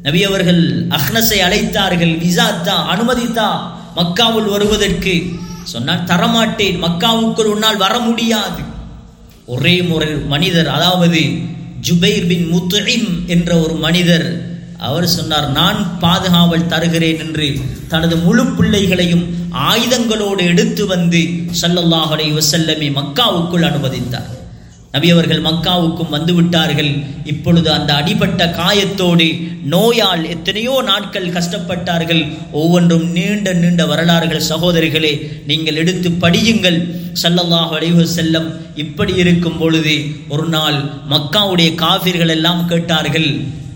நபி அவர்கள் அஹ்னஸை அழைத்தார்கள் விசா தா அனுமதித்தா மக்காவுள் வருவதற்கு சொன்னான் தரமாட்டேன் மக்காவுக்குள் உன்னால் வர முடியாது ஒரே முறை மனிதர் அதாவது ஜுபைர் பின் முத்துஇம் என்ற ஒரு மனிதர் அவர் சொன்னார் நான் பாதுகாவல் தருகிறேன் என்று தனது முழு பிள்ளைகளையும் ஆயுதங்களோடு எடுத்து வந்து ஸல்லல்லாஹு அலைஹி வஸல்லமை மக்காவுக்குள் அனுமதித்தார் நபி அவர்கள் மக்காவுக்கும் வந்து விட்டார்கள் இப்பொழுது அந்த அடிபட்ட காயத்தோடு நோயால் எத்தனையோ நாட்கள் கஷ்டப்பட்டார்கள் ஒவ்வொன்றும் நீண்ட நீண்ட வரலாறுகள் சகோதரிகளே நீங்கள் எடுத்து படியுங்கள் ஸல்லல்லாஹு அலைஹி வஸல்லம் இப்படி இருக்கும் பொழுது ஒரு நாள் மக்காவுடைய காஃபிர்கள் எல்லாம் கேட்டார்கள்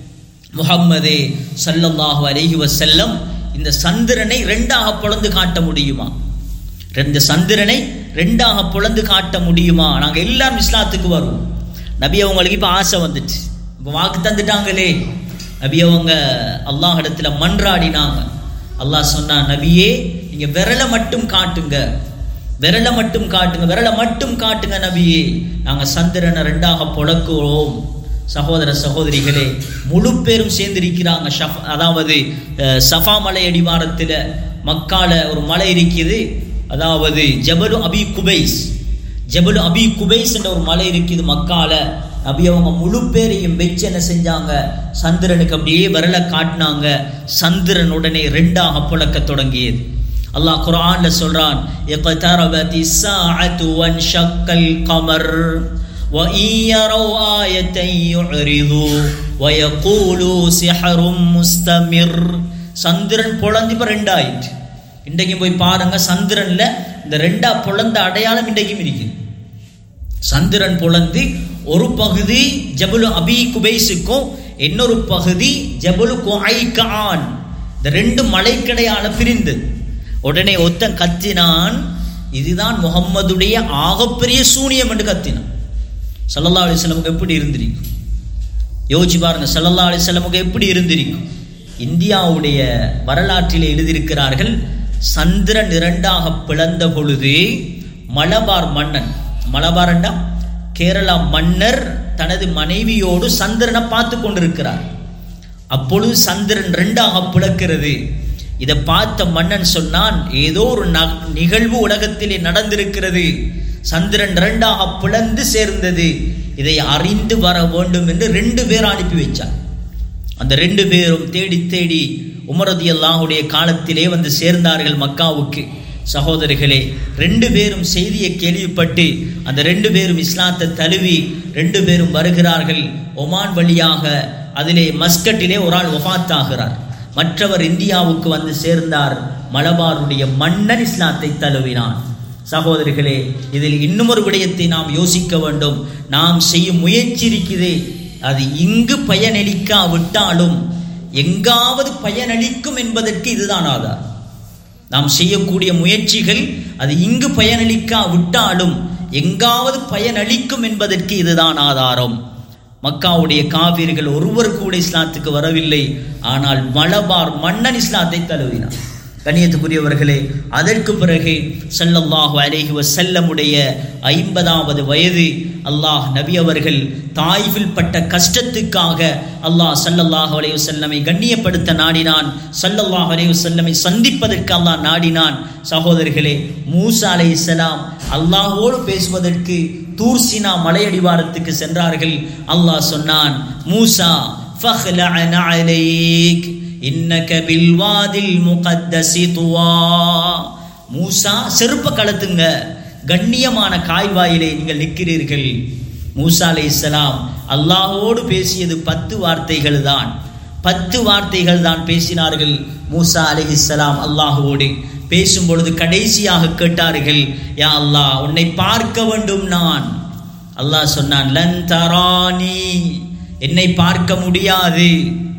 முஹம்மதே ஸல்லல்லாஹு அலைஹி வஸல்லம் இந்த சந்திரனை ரெண்டாக பொளந்து காட்ட முடியுமா ரெண்டு சந்திரனை ரெண்டாக பொளந்து காட்ட முடியுமா நாங்க எல்லாரும் இஸ்லாத்துக்கு வருவோம் நபி அவங்களுக்கு இப்ப ஆசை வந்துச்சு இப்போ வாக்கு தந்துட்டாங்களே நபி அவங்க அல்லாஹ் இடத்துல மன்றாடினாங்க அல்லாஹ் சொன்னா நபியே நீங்க விரலை மட்டும் காட்டுங்க விரலை மட்டும் காட்டுங்க விரலை மட்டும் காட்டுங்க நபியே நாங்க சந்திரனை ரெண்டாக பொழக்குவோம் சகோதர சகோதரிகளே முழு பேரும் சேர்ந்திருக்கிறாங்க ஷஃப் அதாவது அஹ், சஃபா மலை அடிவாரத்தில் மக்கால ஒரு மலை இருக்குது அதாவது ஜபலு அபி குபைஸ் ஜபலு அபி குபைஸ் என்ற ஒரு மலை இருக்குது மக்கால நபி அவங்க முழு பேரையும் வச்சு என்ன செஞ்சாங்க சந்திரனுக்கு அப்படியே விரல காட்டினாங்க சந்திரன் உடனே ரெண்டாக புழக்க தொடங்கியது அல்லாஹ் குர்ஆன்ல சொல்றான் இக்தரபதி الساعة وانشق القمر وإن يروا آية يعرضوا ويقولوا سحر مستمر சந்திரன் பொழந்து இப்ப ரெண்டாயிட்டு இன்றைக்கும் போய் பாருங்க சந்திரன்ல இந்த ரெண்டா பொழந்த அடையாளம் இன்றைக்கும் இருக்குது சந்திரன் பொழந்து ஒரு பகுதி ஜபுலு அபி குபைஸுக்கும் இன்னொரு பகுதி ஜபுலு குஐகான் இந்த ரெண்டு மலைக்கடையால பிரிந்தது உடனே ஒத்தன் கத்தினான் இதுதான் முகம்மதுடைய ஆகப்பெரிய சூனியம் என்று கத்தினான் சல்லல்லா அலிஸ்லமுக்கு எப்படி இருந்திருக்கும் யோசிச்சு பாருங்க சல்லல்லா அலிஸ்லமுக்கு எப்படி இருந்திருக்கும் இந்தியாவுடைய வரலாற்றில் எழுதியிருக்கிறார்கள் சந்திரன் இரண்டாக பிளந்த பொழுது மலபார் மன்னன் மலபாரண்டா கேரளா மன்னர் தனது மனைவியோடு சந்திரனை பார்த்து கொண்டிருக்கிறார் அப்பொழுது சந்திரன் ரெண்டாக பிளக்கிறது இதை பார்த்த மன்னன் சொன்னான் ஏதோ ஒரு ந- நிகழ்வு உலகத்திலே நடந்திருக்கிறது சந்திரன் இரண்டாக பிளந்து சேர்ந்தது இதை அறிந்து வர வேண்டும் என்று ரெண்டு பேர் அனுப்பி வச்சார் அந்த ரெண்டு பேரும் தேடி தேடி உமரதி அல்லாஹுடைய காலத்திலே வந்து சேர்ந்தார்கள் மக்காவுக்கு சகோதரிகளே ரெண்டு பேரும் செய்தியை கேள்விப்பட்டு அந்த ரெண்டு பேரும் இஸ்லாத்தை தழுவி ரெண்டு பேரும் வருகிறார்கள் ஒமான் வழியாக அதிலே மஸ்கட்டிலே ஒரு ஆள் ஒஃபாத்தாகிறார் மற்றவர் இந்தியாவுக்கு வந்து சேர்ந்தார் மலபாருடைய மன்னன் இஸ்லாத்தை தழுவினான் சகோதரிகளே இதில் இன்னும் ஒரு விடயத்தை நாம் யோசிக்க வேண்டும் நாம் செய்யும் முயற்சி இருக்குதே அது இங்கு பயனளிக்கா விட்டாலும் எங்காவது பயனளிக்கும் என்பதற்கு இதுதான் ஆதார் நாம் செய்யக்கூடிய முயற்சிகள் அது இங்கு பயனளிக்கா விட்டாலும் எங்காவது பயனளிக்கும் என்பதற்கு இதுதான் ஆதாரம் மக்காவுடைய காவிர்கள் ஒருவர் கூட இஸ்லாத்துக்கு வரவில்லை ஆனால் மலபார் மன்னன் இஸ்லாத்தை தழுவினார் கண்ணியத்துக்குரியவர்களே அதற்கு பிறகு ஸல்லல்லாஹு அலைஹி வஸல்லமுடைய ஐம்பதாவது வயது அல்லாஹ் நபி அவர்கள் தாய்வில் பட்ட கஷ்டத்துக்காக அல்லாஹ் ஸல்லல்லாஹு அலைஹி வஸல்லமை கண்ணியப்படுத்த நாடினான் ஸல்லல்லாஹு அலைஹி வஸல்லமை சந்திப்பதற்கு அல்லாஹ் நாடினான் சகோதரர்களே மூசா அலைஹிஸ்ஸலாம் அல்லாஹ்வோடு பேசுவதற்கு தூர்சினா மலையடிவாரத்துக்கு சென்றார்கள் அல்லாஹ் சொன்னான் மூசா ஃபஹ்லஅ அலைக் இன்னக பில்வாதில் முகத்தசி துவா மூசா செருப்ப கலத்துங்க கண்ணியமான காய்வாயிலே நீங்கள் நிற்கிறீர்கள் மூசா அலை இஸ்லாம் அல்லாஹோடு பேசியது பத்து வார்த்தைகள் தான் பத்து வார்த்தைகள் தான் பேசினார்கள் மூசா அலை இஸ்லாம் அல்லாஹுவோடு பேசும் பொழுது கடைசியாக கேட்டார்கள் யா அல்லாஹ் உன்னை பார்க்க வேண்டும் நான் அல்லாஹ் சொன்னான் லன் தரானி என்னை பார்க்க முடியாது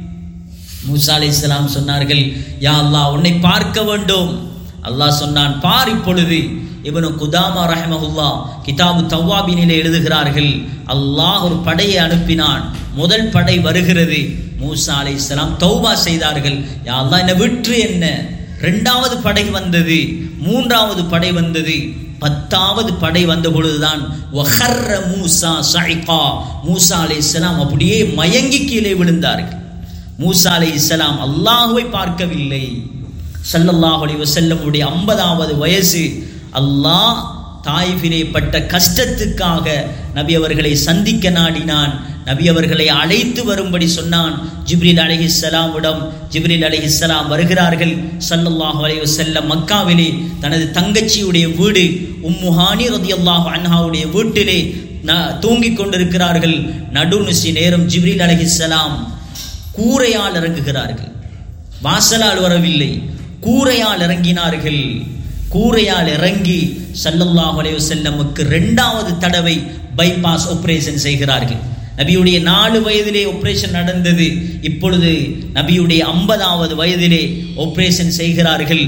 மூசா அலைஹிஸ்ஸலாம் சொன்னார்கள் யா அல்லாஹ் உன்னை பார்க்க வேண்டும் அல்லாஹ் சொன்னான் பார் இப்பொழுது இவனு குதாமா ரஹமஹுல்லா கிதாபு தவ்வாபினிலே எழுதுகிறார்கள் அல்லாஹ் ஒரு படையை அனுப்பினான் முதல் படை வருகிறது மூசா அலைஹிஸ்ஸலாம் தௌபா செய்தார்கள் யா அல்லாஹ் என்னை விற்று என்ன ரெண்டாவது படை வந்தது மூன்றாவது படை வந்தது பத்தாவது படை வந்த பொழுதுதான் வஹர்ர மூசா சைகா மூசா அலைஹிஸ்ஸலாம் அப்படியே மயங்கி கீழே விழுந்தார்கள் மூசா அலை இஸ்லாம் அல்லாஹுவை பார்க்கவில்லை ஸல்லல்லாஹு அலைஹி வஸல்லமுடைய ஐம்பதாவது வயசு அல்லாஹ் தாய்ஃபிலே பட்ட கஷ்டத்துக்காக நபி அவர்களை சந்திக்க நாடினான் நபி அவர்களை அழைத்து வரும்படி சொன்னான் ஜிப்ரில் அலைஹிஸ்ஸலாமிடம் ஜிப்ரில் அலைஹிஸ்ஸலாம் வருகிறார்கள் ஸல்லல்லாஹு அலைஹி வஸல்லம் மக்காவிலே தனது தங்கச்சியுடைய வீடு உம்முஹானி ரதியல்லாஹு அன்ஹாவுடைய வீட்டிலே ந- தூங்கிக் கொண்டிருக்கிறார்கள் நடுநிசி நேரம் ஜிப்ரில் அலைஹிஸ்ஸலாம் கூரையால் இறங்குகிறார்கள் வாசலால் வரவில்லை கூரையால் இறங்கினார்கள் கூரையால் இறங்கி ஸல்லல்லாஹு அலைஹி வஸல்லமுக்கு இரண்டாவது தடவை பைபாஸ் ஆபரேஷன் செய்கிறார்கள் நபியுடைய நாலு வயதிலே ஆபரேஷன் நடந்தது இப்பொழுது நபியுடைய ஐம்பதாவது வயதிலே ஆபரேஷன் செய்கிறார்கள்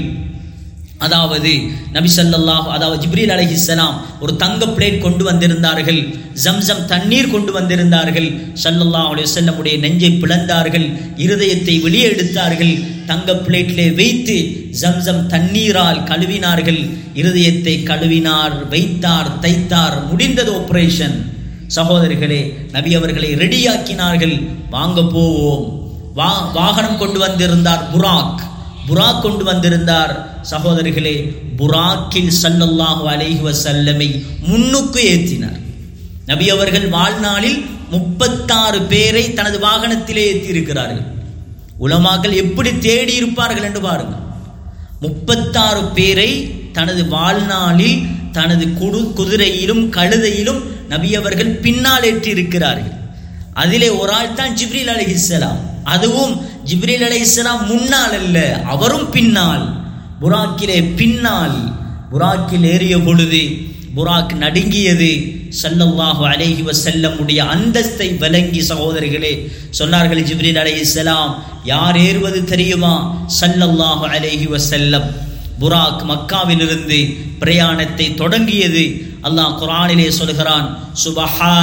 அதாவது நபி ஸல்லல்லாஹு அதாவது ஜிப்ரீல் அலைஹிஸ்ஸலாம் ஒரு தங்க பிளேட் கொண்டு வந்திருந்தார்கள் ஜம்சம் தண்ணீர் கொண்டு வந்திருந்தார்கள் ஸல்லல்லாஹு அலைஹி வஸல்லமுடைய நெஞ்சை பிளந்தார்கள் இருதயத்தை வெளியே எடுத்தார்கள் தங்க பிளேட்டிலே வைத்து ஜம்சம் தண்ணீரால் கழுவினார்கள் இருதயத்தை கழுவினார் வைத்தார் தைத்தார் முடிந்தது ஆபரேஷன் சகோதரிகளே நபி அவர்களை ரெடியாக்கினார்கள் வாங்க போவோம் வா வாகனம் கொண்டு வந்திருந்தார் புராக் புராக் கொண்டு வந்திருந்தார் சகோதரிகளே புராக்கில் ஸல்லல்லாஹு அலைஹி வஸல்லமை முன்னுக்கு ஏற்றினார் நபி அவர்கள் வாழ்நாளில் முப்பத்தாறு பேரை தனது வாகனத்திலே ஏற்றி இருக்கிறார்கள் உலமாக்கள் எப்படி தேடி இருப்பார்கள் என்று பாருங்கள் முப்பத்தாறு பேரை தனது வாழ்நாளில் தனது குடு குதிரையிலும் கழுதையிலும் நபி அவர்கள் பின்னால் ஏற்றி இருக்கிறார்கள் அதிலே ஒரு ஆள் தான் ஜிப்ரீல் அலைஹிஸ்ஸலாம் அதுவும் ஜிப்ரீல் அலைஹிஸ்ஸலாம் முன்னால் அல்ல அவரும் பின்னால் புராக்கிலே பின்னால் புராக்கில் ஏறிய பொழுது புராக் நடுங்கியது ஸல்லல்லாஹு அலைஹி வஸல்லமுடைய அந்தஸ்தை விளங்கி சகோதரிகளே சொன்னார்கள் ஜிப்ரீல் அலைஹிஸ்ஸலாம் யார் ஏறுவது தெரியுமா ஸல்லல்லாஹு அலைஹி வஸல்லம் புராக் மக்காவிலிருந்து பிரயாணத்தை தொடங்கியது அல்லாஹ் குர்ஆனிலே சொல்கிறான் சுபஹா